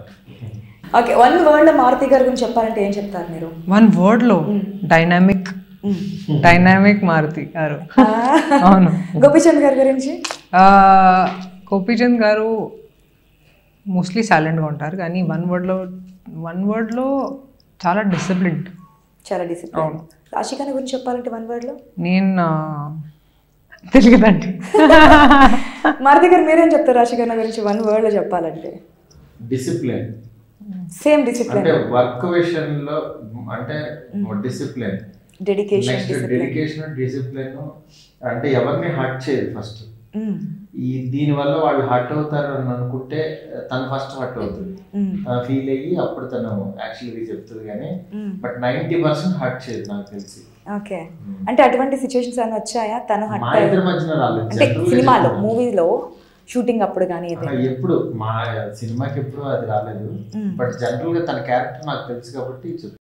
Okay one word లో మారుతి గారి గురించి చెప్పాలంటే ఏం చెప్తారు మీరు వన్ వర్డ్లో డైనామిక్ డైనామిక్ మారుతి గారు అవును గోపిచంద్ గారి గురించి ఆ, గోపీచంద్ గారు మోస్ట్లీ సైలెంట్గా ఉంటారు కానీ వన్ వర్డ్లో వన్ వర్డ్లో చాలా డిసిప్లిన్డ్ చాలా డిసిప్లిన్ రాశిఖాన గురించి చెప్పాలంటే వన్ వర్డ్ లో నేను ఆ, తెలియదండి మారుతి గారు మీరేం చెప్తారు రాశిఖాన గురించి వన్ వర్డ్ లో చెప్పాలంటే డిసిప్లిన్ సేమ్ డిసిప్లిన్ అంటే వర్క్ విషయంలో అంటే discipline dedication next discipline dedication discipline అంటే ఎవరిని హర్ట్ చేయదు ఫస్ట్ ఈ దీని వల్ల వాళ్ళు హర్ట్ అవుతారు అని అనుకుంటే తను ఫస్ట్ హర్ట్ అవుతుంది ఫీల్ అయ్యి అప్పుడు తను యాక్చువల్లీ చెప్తుంది కానీ బట్ నైన్టీ పర్సెంట్ హర్ట్ చేయదు నాకు తెలిసి ఓకే అంటే అటువంటి సిచ్యువేషన్స్ ఏమైనా వచ్చాయా తను మా హట్ ఇద్దరి మధ్యన రాలేదు అంటే General గా సినిమాలో చెప్తున్నా. మూవీలో షూటింగ్ అప్పుడు కానీ ఆ, ఏదైనా ఎప్పుడు మా సినిమాకి ఎప్పుడు అది రాలేదు బట్ జనరల్ గా తన క్యారెక్టర్ నాకు తెలుసు కాబట్టి చెప్తాను